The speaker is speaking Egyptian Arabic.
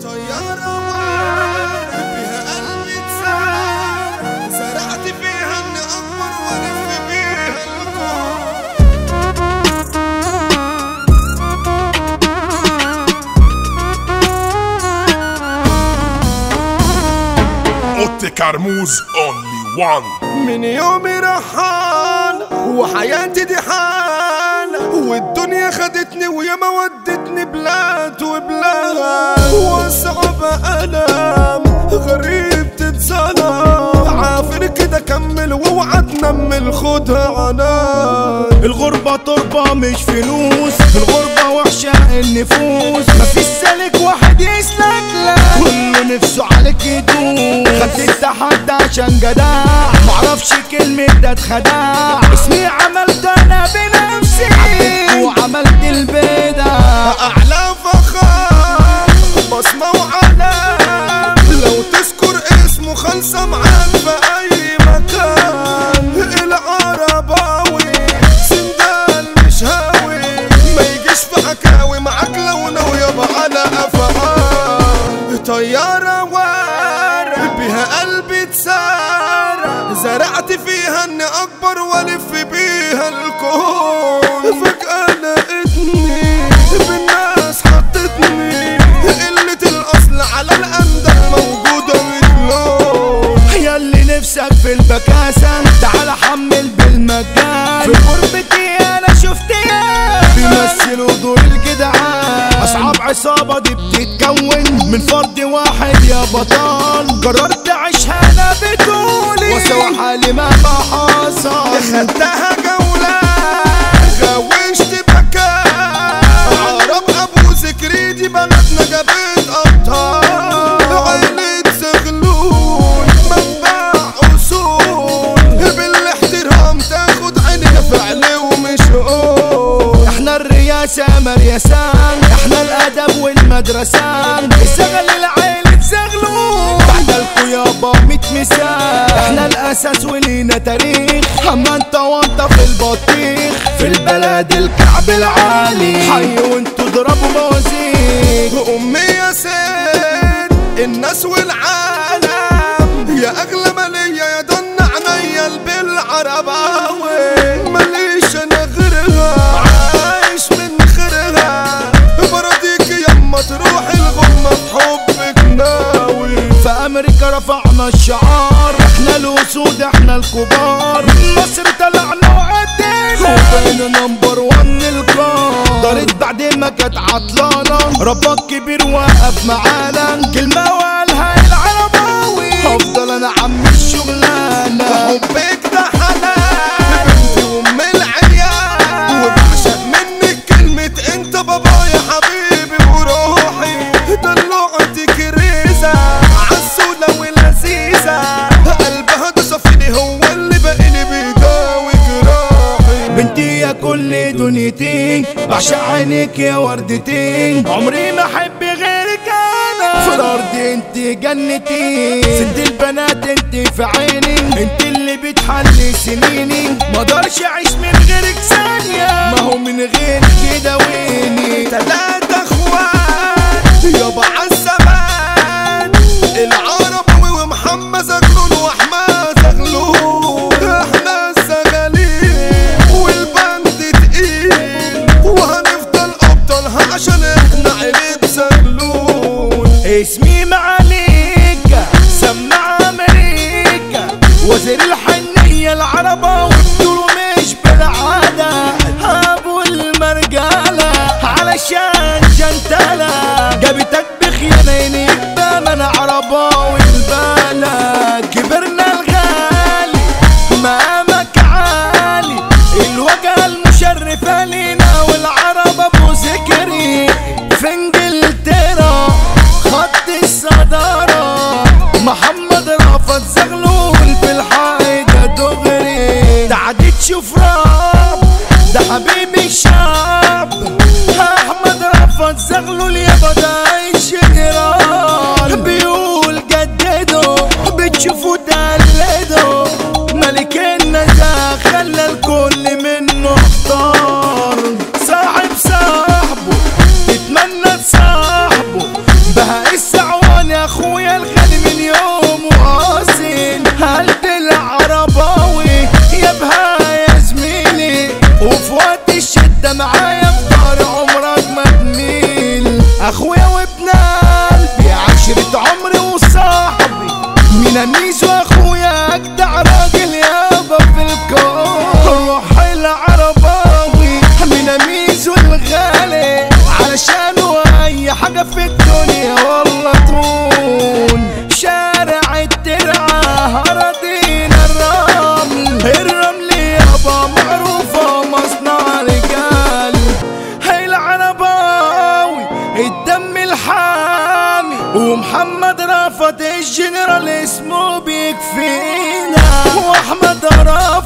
طيارة وعارف بيها قلبي اتسار زرعت فيها اني اكبر والف بيها الكون اوتي كرموز اونلي وان من يومي رحال وحياتي دي حال والدنيا خدتني ويا ما ودتني بلاد وبلاد وصعب ألم غريب تتظلم عافر كده كمل واوعى تنمل خدها عناد الغربة تربة مش فلوس الغربة وحشة النفوس مفيش سالك واحد يسلك لك كله نفسه عليك يدوس خدت التحدي عشان جدع معرفش كلمة ده اتخدع اسمي عملت انا بنفسي عديت وعملت البدع أعلى فخار بصمة وعلام لو تذكر اسمه خلصة معاك في أي مكان العرباوي سندال مش هاوي ما يجيش في حكاوي معاك لو ناوي يابا على أفعال طيارة وار بيها قلبي اتسار زرعت فيها اني اكبر والف بيها الكون فجأة لقيتني بالناس حطتني قلة الاصل على الاندل موجودة بتلون ياللي نفسك في البكاسة تعال حمل بالمجان في غربتي انا شفتها بيمثلوا دور الجدعان اصحاب عصابة دي بتتكون من فرد واحد يا بطل قررت اعيشها انا بطولي واسوى حالي مهما حصل خدتها جولة غوشت مكان عرب ابو زكريدي بلدنا جابت ابطال عيلة زغلول منبع اصول بالاحترام تاخد عيننا فعل ومش قول احنا الرياسة مريسان احنا الادب والمدرسان الزغل العيلة زغلول بعدلكوا يابا ميت مثال احنا الاساس ولينا تاريخ اما انت وانت في البطيخ في البلد الكعب العالي حي وانتوا ضربوا موازيك امي يا سيد الناس والعالم يا اغلى مالية يا دن عينيا بالعرباوي ماليش انا غيرها عايش من خيرها برضيك يما تروح الغمة بحبك ناوي في امريكا رفعنا الشعار احنا الاسود احنا الكبار مصر طلعنا وعدينا وبقينا نمبر وان القار دارت بعد ما كانت عطلانه ربك كبير وقف معانا كلمه وقالها العرباوي افضل انا عم الشغلانه حبك ده حلال بنتي وام العيال وبعشق منك كلمة انت بابا يا حبيبي وروحي دلوعتك ريزة عسولة ولذيذة قلبها ده صفيني هو اللي باقيلي بيداوي جراحي بنتي يا كل دنيتي بعشق عينيك يا وردتي عمري ما احب غيرك انا في الارض انت جنتي ست البنات انت في عيني انت اللي بتحلي سنيني ما اقدرش اعيش من غيرك ثانيه ما هو من غيرك كده ويني تلاتة اخوات يابا عالزمان العربي ومحمد زغلول واحمد زغلول احنا الزغالين والبند تقيل وهنفضل ابطالها عشان احنا عيلة زغلول اسمي معاليك سمع امريكا وزير الحنية العربة والدور مش بالعادة ابو المرجالة علشان جنتلة جابتك بخيانين يبقى من عربة والبلد كبرنا الغالي مقامك عالي الوجه المشرفة لينا والعرب ابو ذكري في انجلترا خط الصدارة محمد رافت زغلول في الحاجة دغري تعدي تشوف راب ده حبيبي الشعب احمد رافت زغلول يا بدايش جرال بيقول جددوا بتشوفوا تقلدوا ملك النزاهة خلى الكل منه اختار صاحب صاحبه تتمنى تصاحبه بها السعادة ومحمد رفض الجنرال اسمه بيكفينا واحمد رفض